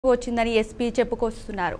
వచ్చిందని ఎస్పీ చెప్పుకొస్తున్నారు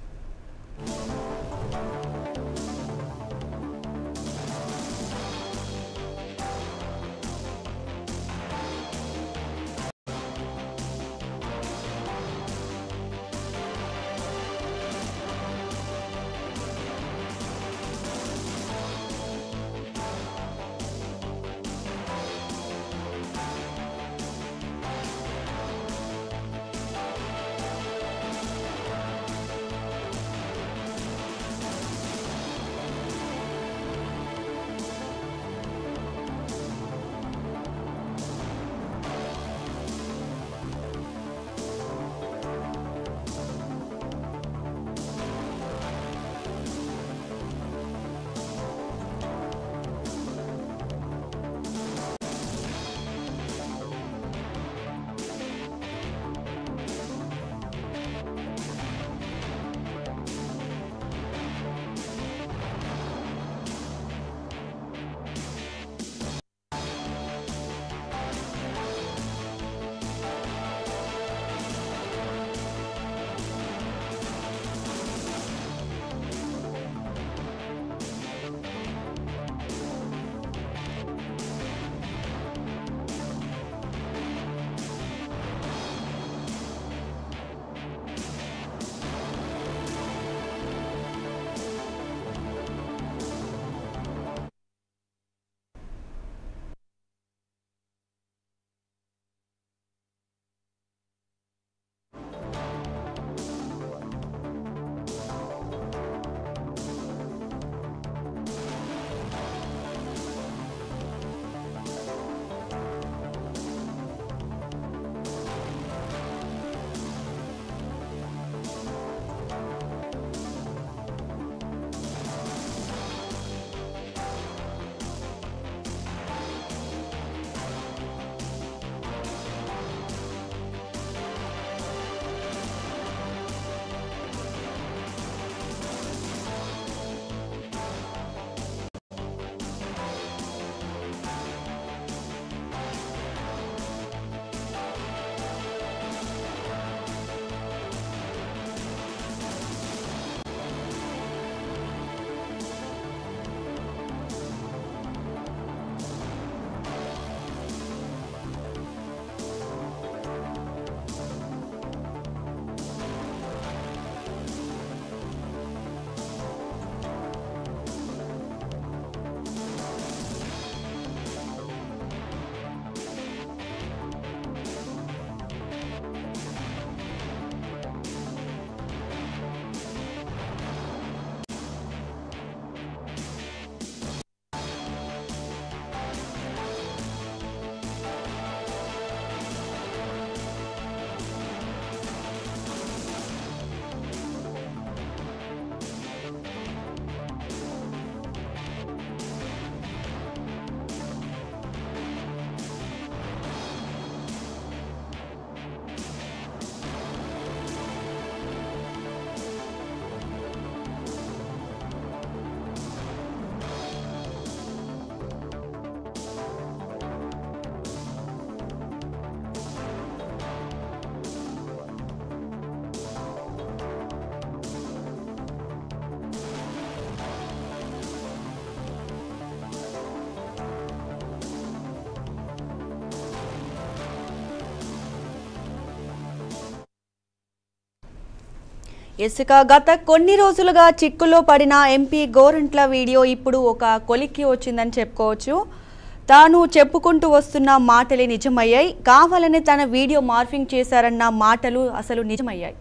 ఇసుక గత కొన్ని రోజులుగా చిక్కుల్లో పడిన ఎంపీ గోరంట్ల వీడియో ఇప్పుడు ఒక కొలిక్కి వచ్చిందని చెప్పుకోవచ్చు తాను చెప్పుకుంటూ వస్తున్న మాటలే నిజమయ్యాయి కావాలని తన వీడియో మార్ఫింగ్ చేశారన్న మాటలు అసలు నిజమయ్యాయి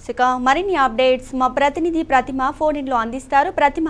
ఇక మరిన్ని అప్డేట్స్ మా ప్రతినిధి ప్రతిమ ఫోన్ ఇన్లో అందిస్తారు ప్రతిమ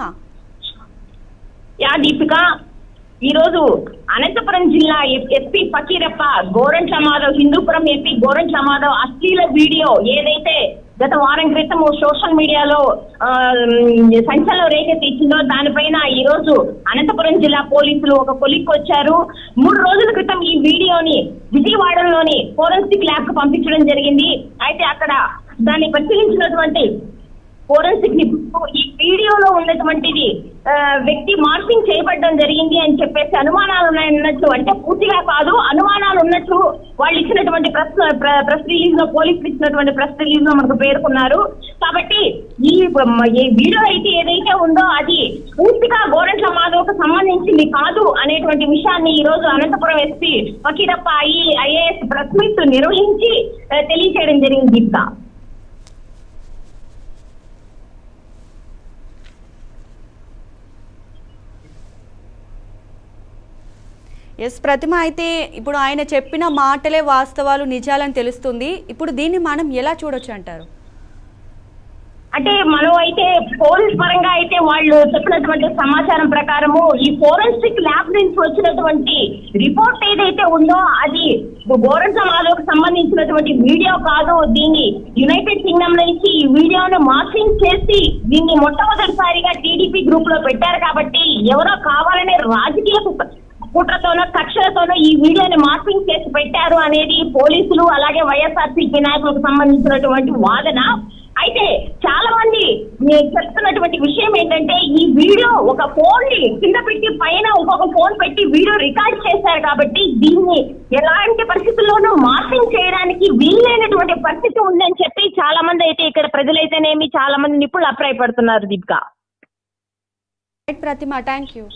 యా దీపిక ఈ రోజు అనంతపురం జిల్లా ఎస్పీ ఫకీరప్ప గోరంట్ల మాధవ్ హిందూపురం ఎస్పీ గోరంట్ల మాధవ్ అశ్లీల వీడియో ఏదైతే గత వారం క్రితం సోషల్ మీడియాలో ఆ, సంచలనం రేకెత్తించిందో దానిపైన ఈ రోజు అనంతపురం జిల్లా పోలీసులు ఒక కొలిక్ వచ్చారు మూడు రోజుల క్రితం ఈ వీడియోని విజయవాడలోని ఫోరెన్సిక్ ల్యాబ్ కు పంపించడం జరిగింది అయితే అక్కడ దాన్ని పరిశీలించినటువంటి ఫోరెన్సిక్ నిపుణులు ఈ వీడియోలో ఉన్నటువంటిది ఆ, వ్యక్తి మార్పింగ్ చేయబడడం జరిగింది అని చెప్పేసి అనుమానాలు ఉన్నాయన్నట్లు అంటే పూర్తిగా కాదు అనుమానాలు ఉన్నట్లు వాళ్ళు ఇచ్చినటువంటి ప్రెస్ ప్ర- ప్రెస్ రిలీజ్ లో పోలీసులు ఇచ్చినటువంటి ప్రెస్ రిలీజ్ లో మనకు పేర్కొన్నారు కాబట్టి ఈ ఈ వీడియో అయితే ఏదైతే ఉందో అది పూర్తిగా గోరంట్ల మాధవ్కు సంబంధించింది కాదు అనేటువంటి విషయాన్ని ఈ రోజు Anantapuram SP Fakirappa I IAS press meet నిర్వహించి ఆ, తెలియజేయడం జరిగింది దీపిక ఎస్ ప్రతిమ అయితే ఇప్పుడు ఆయన చెప్పిన మాటలే వాస్తవాలు నిజాలని తెలుస్తుంది ఇప్పుడు దీన్ని మనం ఎలా చూడొచ్చు అంటారు అంటే మనం అయితే పోలీస్ పరంగా అయితే వాళ్ళు చెప్పినటువంటి సమాచారం ప్రకారము ఈ ఫోరెన్సిక్ ల్యాబ్ నుంచి వచ్చినటువంటి రిపోర్ట్ ఏదైతే ఉందో అది గోరంట మాధవ్కి సంబంధించినటువంటి వీడియో కాదు దీన్ని యునైటెడ్ కింగ్డమ్ నుంచి ఈ వీడియోను మార్చింగ్ చేసి దీన్ని మొట్టమొదటిసారిగా టీడీపీ గ్రూప్ లో పెట్టారు కాబట్టి ఎవరో కావాలనే రాజకీయ కుట్రతోనో కక్షలతోనో ఈ వీడియోని మార్పింగ్ చేసి పెట్టారు అనేది పోలీసులు అలాగే వైఎస్ఆర్సీపీ నాయకులకు సంబంధించినటువంటి వాదన అయితే చాలా మంది నేను చెప్తున్నటువంటి విషయం ఏంటంటే ఈ వీడియో ఒక ఫోన్ ని కింద పెట్టి పైన ఇంకొక ఫోన్ పెట్టి వీడియో రికార్డ్ చేశారు కాబట్టి దీన్ని ఎలాంటి పరిస్థితుల్లోనూ మార్పింగ్ చేయడానికి వీలైనటువంటి పరిస్థితి ఉందని చెప్పి చాలా మంది అయితే ఇక్కడ ప్రజలైతేనేమి చాలా మంది నిపుణులు అభిప్రాయపడుతున్నారు Deepika right Pratima thank you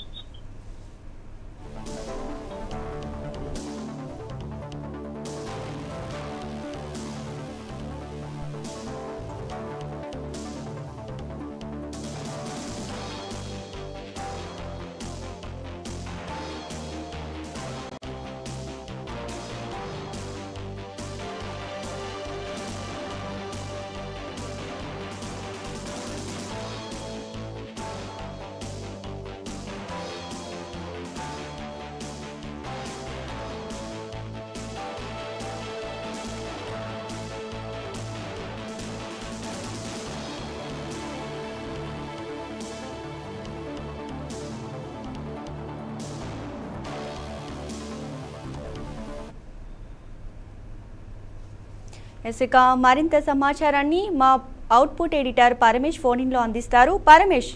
yes ఇక మరింత సమాచారాన్ని మా అవుట్పుట్ ఎడిటర్ పరమేష్ ఫోన్ ఇన్లో అందిస్తారు పరమేష్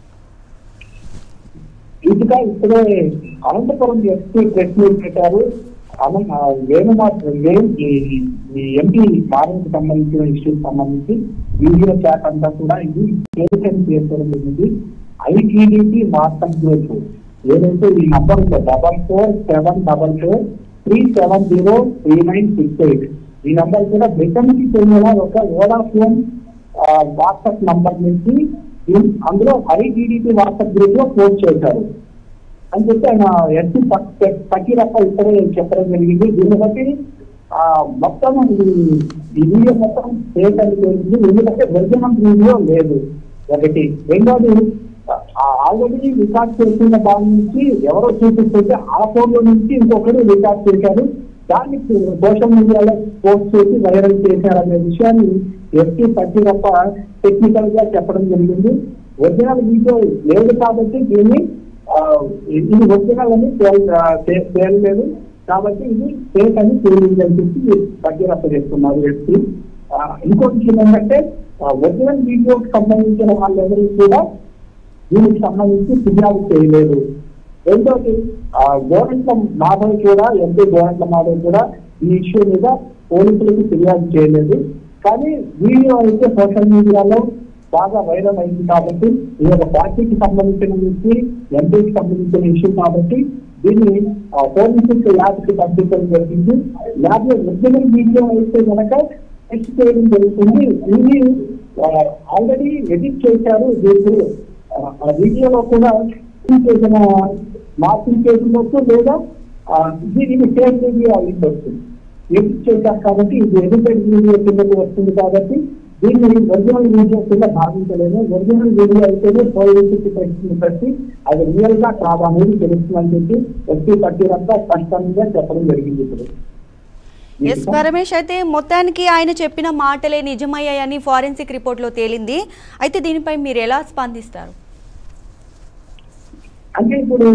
ఇంకా ఇప్పుడే అనంతపురం ఎస్పీ ప్రెస్ మీట్ పెట్టారు అనం- ఆ, వేణుమాధవ్ వేణు ఈ- ఈ ఎంపీ మారణకు సంబంధించిన ఇష్యూకి సంబంధించి వీడియో చాట్ అంతా కూడా ఇది కేసెన్ చేసుకోవడం జరిగింది ఐటీడీపీ వాట్సాప్ గ్రూప్ ఏదైతే ఈ నంబర్ ఉందో double four seven double four three seven zero three nine six eight ఈ నంబర్ కూడా బ్రిటన్ కి చెందిన ఒక వోడాఫోన్ వాట్సాప్ నంబర్ నుంచి ఈ- అందులో ఐటీడీపీ వాట్సాప్ గ్రూప్ లో పోస్ట్ చేశారు అని చెప్పి ఆయన ఎస్సీ ఫకీరప్ప ఇక్కడే చెప్పడం జరిగింది దీన్ని బట్టి ఆ, మొత్తం ఈ- ఈ వీడియో మొత్తం ఫేక్ అని తెలిసింది ఎందుకంటే ఒరిజినల్ వీడియో లేదు ఒకటి రెండోది ఆల్రెడీ రికార్డ్ చేసిన దాని నుంచి ఎవరో చూపిస్తుంటే ఆ ఫోన్ లో నుంచి ఇంకొకరు రికార్డ్ చేశారు దాన్ని సోషల్ మీడియాలో పోస్ట్ చేసి వైరల్ చేశారనే విషయాన్ని ఎస్పీ ఫకీరప్ప టెక్నికల్ గా చెప్పడం జరిగింది ఒరిజినల్ వీడియో లేదు కాబట్టి దీన్ని ఆ, ఇది ఒరిజినల్ అని తేల్- ఆ, తే- తేలలేదు కాబట్టి ఇది ఫేక్ అని తేలింది అని చెప్పి భగీరథ చేస్తున్నారు వ్యక్తి ఇంకోటి విషయం ఏంటంటే ఒరిజినల్ వీడియోకి సంబంధించిన వాళ్ళెవరూ కూడా దీనికి సంబంధించి ఫిర్యాదు చేయలేదు రెండోది ఆ, గోరంట్ల మాధవ్ కూడా ఎంపీ గోరంట్ల మాధవ్ కూడా ఈ ఇష్యూ మీద పోలీసులకు ఫిర్యాదు చేయలేదు కానీ వీడియో అయితే సోషల్ మీడియాలో బాగా వైరల్ అయింది కాబట్టి ఇది ఒక పార్టీకి సంబంధించిన వ్యక్తి ఎంపీకి సంబంధించిన ఇష్యూ కాబట్టి దీన్ని ఫోరెన్సిక్ ల్యాబ్ కి పంపించడం జరిగింది ల్యాబ్ లో ఒరిజినల్ వీడియో అయితే కనుక టెస్ట్ చేయడం జరుగుతుంది ఇది ఆల్రెడీ ఎడిట్ చేశారు దీన్ని ఆ, ఆ వీడియోలో కూడా ఎడిట్ చేసిన మార్పింగ్ చేసినట్టు లేదా ఆ, దీనికి సేమ్ వీడియో అయ్యింది వస్తుంది ఎడిట్ చేశారు కాబట్టి ఇది ఎడిటెడ్ వీడియో కిందకు వస్తుంది కాబట్టి దీన్ని ఒరిజినల్ వీడియో కింద భావించలేదు ఒరిజినల్ వీడియో అయితేనే పోలీసుకి ప్రశ్న పెట్టి అది రియల్ గా కాదా అనేది తెలుస్తుందని చెప్పి ఎస్పీ పట్టిరంతా స్పష్టంగా చెప్పడం జరిగింది ఇప్పుడు ఎస్ పరమేష్ అయితే మొత్తానికి ఆయన చెప్పిన మాటలే నిజమయ్యాయని ఫారెన్సిక్ రిపోర్ట్లో తేలింది అయితే దీనిపై మీరు ఎలా స్పందిస్తారు అంటే ఇప్పుడు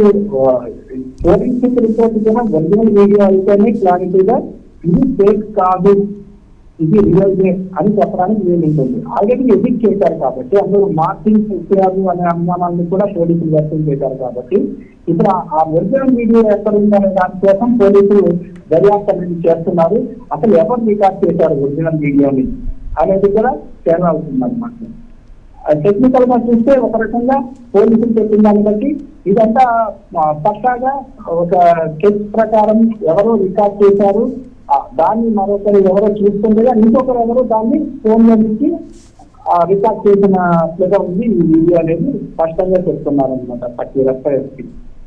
ఫోరెన్సిక్ రిపోర్ట్ కూడా ఒరిజినల్ వీడియో అయితేనే క్లారిటీగా ఇది ఫేక్ కాదు ఇది రియల్ అని చెప్పడానికి వీలు ఉంటుంది ఆల్రెడీ ఎడిట్ చేశారు కాబట్టి అందరూ మార్టింగ్ చేశారు అనే అనుమానాన్ని కూడా పోలీసులు వ్యక్తం చేశారు కాబట్టి ఇప్పుడు ఆ- ఆ ఒరిజినల్ వీడియో ఎక్కడ ఉందనే దానికోసం పోలీసులు దర్యాప్తు అనేది చేస్తున్నారు అసలు ఎవరు రికార్డ్ చేశారు ఒరిజినల్ వీడియోని అనేది కూడా తేలాల్సింది అనమాట టెక్నికల్ గా చూస్తే ఒక రకంగా పోలీసులు చెప్పిన దాన్ని బట్టి ఇదంతా ఆ, పక్కాగా ఒక కేసు ప్రకారం ఎవరో రికార్డ్ చేశారు ఆ, దాన్ని మరొకరు ఎవరో చూస్తుండగా ఇంకొకరు ఎవరో దాన్ని ఫోన్ లో నుంచి రికార్డ్ చేసినట్లుగా ఉంది ఈ వీడియో అనేది స్పష్టంగా చెప్తున్నారు అనమాట పట్టి రెస్పీ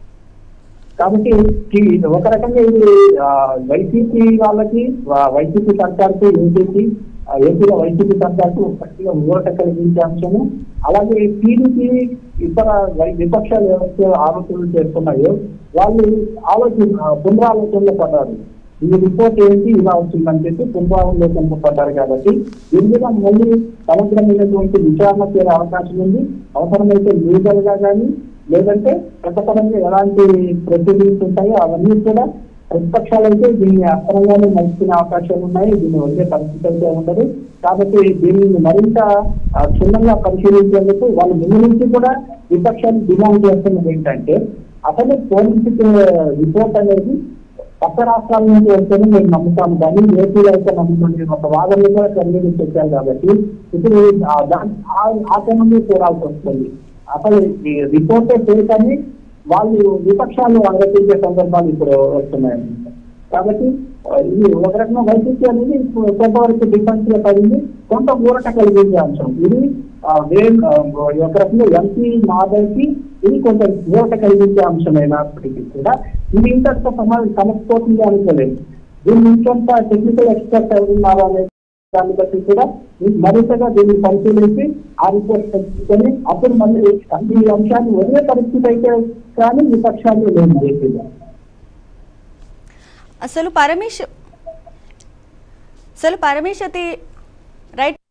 కాబట్టి ఈ- ఒక రకంగా ఇది వైసీపీ వాళ్ళకి ఆ, వైసీపీ సర్కార్కి ఏపీకి ఏపీలో వైసీపీ సర్కార్కి ఒక గట్టిగా ఊరట కలిగించే అంశము అలాగే టీడీపీ ఇతర వై- విపక్షాలు ఎవరైతే ఆరోపణలు చేస్తున్నాయో వాళ్ళు ఆలోచన పునరాలోచనలో పడ్డారు ఈ రిపోర్ట్ ఏంటి ఇలా వచ్చిందని చెప్పి పునరాలోచనలో పడ్డారు కాబట్టి దీని మీద మళ్ళీ సమగ్రమైనటువంటి విచారణ చేరే అవకాశం ఉంది అవసరమైతే లీగల్ గా కానీ లేదంటే చట్టపరంగా ఎలాంటి ప్రొసీడింగ్స్ ఉంటాయో అవన్నీ కూడా ప్రతిపక్షాలు అయితే దీన్ని అస్త్రంగానే మలుచుకునే అవకాశాలు ఉన్నాయి దీన్ని వచ్చే పరిస్థితి అయితే ఉండదు కాబట్టి దీనిని మరింత ఆ, క్షుణ్ణంగా పరిశీలించేందుకు వాళ్ళు ముందు నుంచి కూడా విపక్షాలు డిమాండ్ చేస్తున్నది ఏంటంటే అసలు పోలీసు రిపోర్ట్ అనేది పక్క రాష్ట్రాల నుంచి వస్తేనే మేము నమ్ముతాము కానీ ఏపీలో అయితే నమ్ముతుంది ఒక వాదనలు కూడా చర్యలు చెప్పారు కాబట్టి ఇప్పుడు ఆ దాని ఆ- ఆ కోణంలో చూడాల్సి వస్తుంది అసలు ఈ రిపోర్టే ఫేక్ అని వాళ్ళు విపక్షాలు ఆరోపించే సందర్భాలు ఇప్పుడు వస్తున్నాయి కాబట్టి ఆ, ఇది ఒక రకంగా వైసీపీ అనేది ఇప్పుడు కొంతవరకు డిఫెన్స్ లో పడింది కొంత ఊరట కలిగించే అంశం ఇది ఆ, వే- ఆ, ఒక రకంగా ఎంపీ మాధవ్కి ఇది కొంత ఊరట కలిగించే అంశమైనప్పటికీ కూడా ఇది ఇంతటితో సమాజం సమస్పోతుంది అనుకోలేదు దీన్ని ఇంకొంత టెక్నికల్ ఎక్స్పర్ట్ ఎవరున్నారో అనే దాన్ని బట్టి కూడా మరింతగా దీన్ని పరిశీలించి ఆ రిపోర్ట్ తెచ్చుకొని అప్పుడు మళ్ళీ ఈ అంశాన్ని వదిలే పరిస్థితి అయితే కానీ విపక్షాలు లేదు ఏపీలో అసలు పరమేష్ అసలు పరమేష్ అయితే రైట్